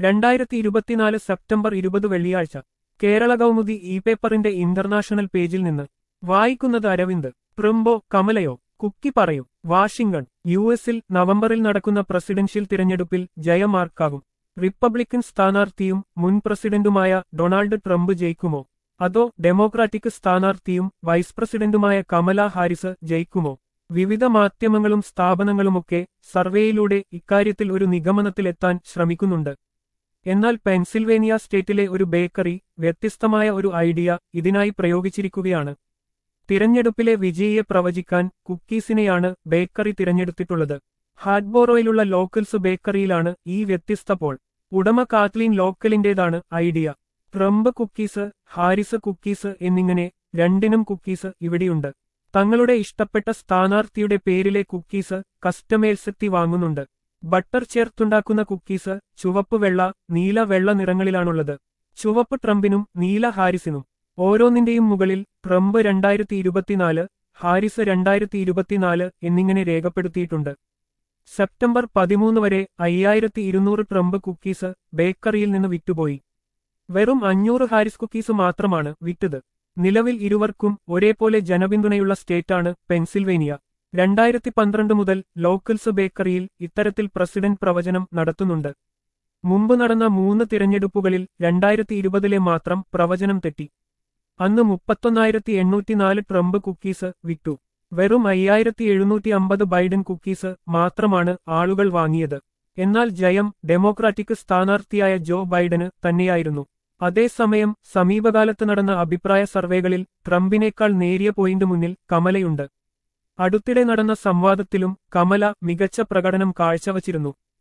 രണ്ടായിരത്തി ഇരുപത്തിനാല് സെപ്റ്റംബർ ഇരുപത് വെള്ളിയാഴ്ച കേരള കൗമുദി ഇ പേപ്പറിന്റെ ഇന്റർനാഷണൽ പേജിൽ നിന്ന് വായിക്കുന്നത് അരവിന്ദ് ട്രംപോ കമലയോ കുക്കി പറയും വാഷിംഗ്ടൺ യു എസിൽ നവംബറിൽ നടക്കുന്ന പ്രസിഡൻഷ്യൽ തിരഞ്ഞെടുപ്പിൽ ജയമാർക്കാകും റിപ്പബ്ലിക്കൻ സ്ഥാനാർത്ഥിയും മുൻ പ്രസിഡന്റുമായ ഡൊണാൾഡ് ട്രംപ് ജയിക്കുമോ അതോ ഡെമോക്രാറ്റിക് സ്ഥാനാർത്ഥിയും വൈസ് പ്രസിഡന്റുമായ കമല ഹാരിസ് ജയിക്കുമോ വിവിധ മാധ്യമങ്ങളും സ്ഥാപനങ്ങളുമൊക്കെ സർവേയിലൂടെ ഇക്കാര്യത്തിൽ ഒരു നിഗമനത്തിലെത്താൻ ശ്രമിക്കുന്നുണ്ട് എന്നാൽ പെൻസിൽവേനിയ സ്റ്റേറ്റിലെ ഒരു ബേക്കറി വ്യത്യസ്തമായ ഒരു ഐഡിയ ഇതിനായി പ്രയോഗിച്ചിരിക്കുകയാണ് തിരഞ്ഞെടുപ്പിലെ വിജയിയെ പ്രവചിക്കാൻ കുക്കീസിനെയാണ് ബേക്കറി തിരഞ്ഞെടുത്തിട്ടുള്ളത് ഹാറ്റ്ബോറോയിലുള്ള ലോക്കൽസ് ബേക്കറിയിലാണ് ഈ വ്യത്യസ്ത പോൾ ഉടമ കാത്ലീൻ ലോക്കലിന്റേതാണ് idea Trump cookies Harris cookies എന്നിങ്ങനെ രണ്ടിനും കുക്കീസ് ഇവിടെയുണ്ട് തങ്ങളുടെ ഇഷ്ടപ്പെട്ട സ്ഥാനാർത്ഥിയുടെ പേരിലെ കുക്കീസ് കസ്റ്റമേഴ്സെത്തി വാങ്ങുന്നുണ്ട് ബട്ടർ ചേർത്തുണ്ടാക്കുന്ന കുക്കീസ് ചുവപ്പ് വെള്ള നീല വെള്ള നിറങ്ങളിലാണുള്ളത് ചുവപ്പ് ട്രംപിനും നീല ഹാരിസിനും ഓരോന്നിന്റെയും മുകളിൽ ട്രംപ് രണ്ടായിരത്തി ഇരുപത്തിനാല് ഹാരിസ് രണ്ടായിരത്തി ഇരുപത്തിനാല് എന്നിങ്ങനെ രേഖപ്പെടുത്തിയിട്ടുണ്ട് സെപ്റ്റംബർ പതിമൂന്ന് വരെ അയ്യായിരത്തി ഇരുന്നൂറ് ട്രംപ് കുക്കീസ് ബേക്കറിയിൽ നിന്ന് വിറ്റുപോയി വെറും അഞ്ഞൂറ് ഹാരിസ് കുക്കീസ് മാത്രമാണ് വിറ്റത് നിലവിൽ ഇരുവർക്കും ഒരേപോലെ ജനപിന്തുണയുള്ള സ്റ്റേറ്റാണ് പെൻസിൽവേനിയ രണ്ടായിരത്തി പന്ത്രണ്ട് മുതൽ ലോക്കൽസ് ബേക്കറിയിൽ ഇത്തരത്തിൽ പ്രസിഡന്റ് പ്രവചനം നടത്തുന്നുണ്ട് മുമ്പ് നടന്ന മൂന്ന് തിരഞ്ഞെടുപ്പുകളിൽ രണ്ടായിരത്തി ഇരുപതിലെ മാത്രം പ്രവചനം തെറ്റി അന്ന് മുപ്പത്തൊന്നായിരത്തി എണ്ണൂറ്റിനാല് ട്രംപ് കുക്കീസ് വിറ്റു വെറും അയ്യായിരത്തി എഴുന്നൂറ്റി അമ്പത് ബൈഡൻ കുക്കീസ് മാത്രമാണ് ആളുകൾ വാങ്ങിയത് എന്നാൽ ജയം ഡെമോക്രാറ്റിക് സ്ഥാനാർത്ഥിയായ ജോ ബൈഡന് തന്നെയായിരുന്നു അതേസമയം സമീപകാലത്ത് നടന്ന അഭിപ്രായ സർവേകളിൽ ട്രംപിനേക്കാൾ നേരിയ പോയിന്റ് മുന്നിൽ കമലയുണ്ട് അടുത്തിടെ നടന്ന സംവാദത്തിലും കമല മികച്ച പ്രകടനം കാഴ്ചവച്ചിരുന്നു